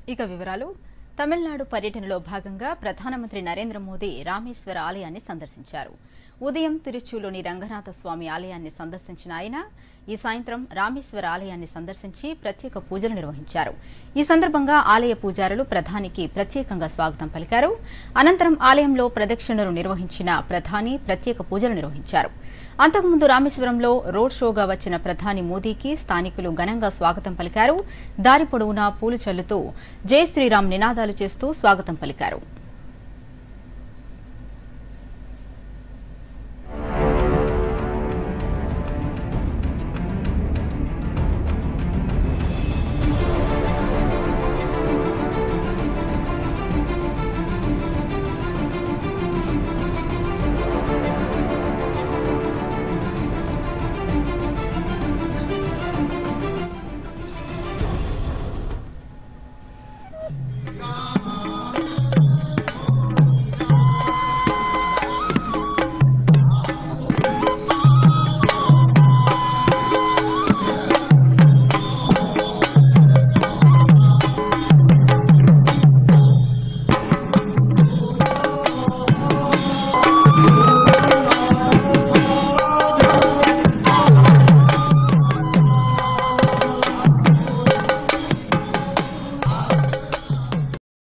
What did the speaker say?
ఇక వివరాలు తమిళనాడు పర్యటనలో భాగంగా ప్రధానమంత్రి నరేంద్ర మోదీ రామేశ్వర ఆలయాన్ని సందర్శించారు ఉదయం తిరుచులోని రంగనాథ స్వామి ఆలయాన్ని సందర్శించిన ఆయన ఈ సాయంత్రం రామేశ్వర ఆలయాన్ని సందర్శించి ప్రత్యేక పూజలు నిర్వహించారు ఈ సందర్భంగా ఆలయ పూజారులు ప్రధానికి ప్రత్యేకంగా స్వాగతం పలికారు అనంతరం ఆలయంలో ప్రదక్షిణలు నిర్వహించిన ప్రధాని ప్రత్యేక పూజలు నిర్వహించారు అంతకుముందు రామేశ్వరంలో రోడ్ షోగా వచ్చిన ప్రధాని మోదీకి స్థానికులు ఘనంగా స్వాగతం పలికారు దారి పొడవునా పూలు చల్లుతూ జై శ్రీరామ్ నినాదాలు చేస్తూ స్వాగతం పలికారు